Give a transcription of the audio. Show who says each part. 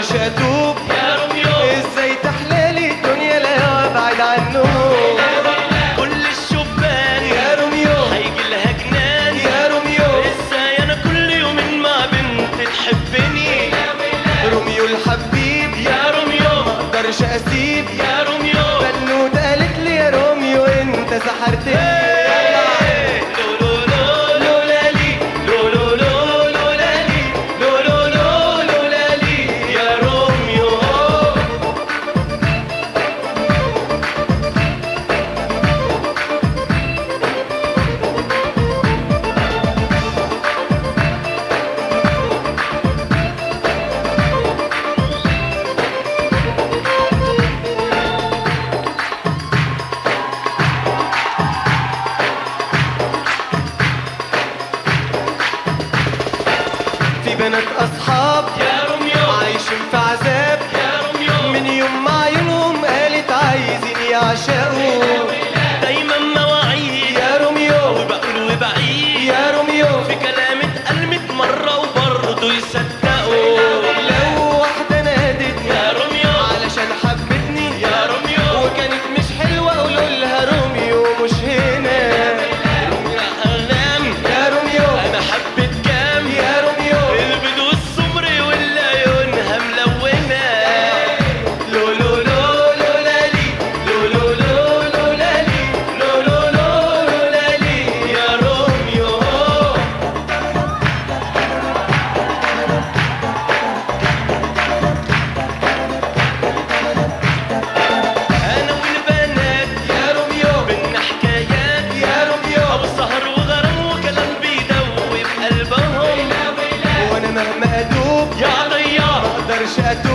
Speaker 1: اقدرش اتوب
Speaker 2: يا روميو
Speaker 1: ازاي تحلالي الدنيا لا ابعد عنه
Speaker 2: كل الشبان
Speaker 1: يا روميو
Speaker 2: هيجي لها جنان
Speaker 1: يا روميو
Speaker 2: ازاي انا كل يومين مع بنت تحبني
Speaker 1: روميو الحبيب
Speaker 2: يا روميو
Speaker 1: ما اقدرش اسيب
Speaker 2: يا روميو
Speaker 1: بنوت قالت لي يا روميو انت سحرتني
Speaker 2: لولا لي لولو لولا لي لولو لولا لي يا روميو
Speaker 1: في بنات اصحاب
Speaker 2: يا روميو
Speaker 1: عايشين في عذاب
Speaker 2: يا روميو
Speaker 1: من يوم ما عيونهم قالت عايزين يعشقوا
Speaker 2: دايما مواعيد
Speaker 1: يا روميو
Speaker 2: وبقول وبعيد
Speaker 1: يا روميو
Speaker 2: في كلام اتقال ميت مرة وبرضه يصدقوا
Speaker 1: لو واحدة نادتني
Speaker 2: يا روميو
Speaker 1: علشان حبتني
Speaker 2: يا روميو
Speaker 1: وكانت مش حلوة قولوا لها روميو مش هنا
Speaker 2: يا أغلام
Speaker 1: يا روميو
Speaker 2: أنا حبيت كام
Speaker 1: يا روميو
Speaker 2: البدو السمر والعيونها ملونة
Speaker 1: لولو لولو لالي لولو لولو لالي لولو لولو لالي
Speaker 2: يا روميو أنا والبنات
Speaker 1: يا روميو
Speaker 2: بينا حكايات
Speaker 1: يا روميو
Speaker 2: أو سهر وغرام وكلام بيدوب قلبهم
Speaker 1: وانا مهما ادوب
Speaker 2: يا ضياع
Speaker 1: ما اقدرش اتوب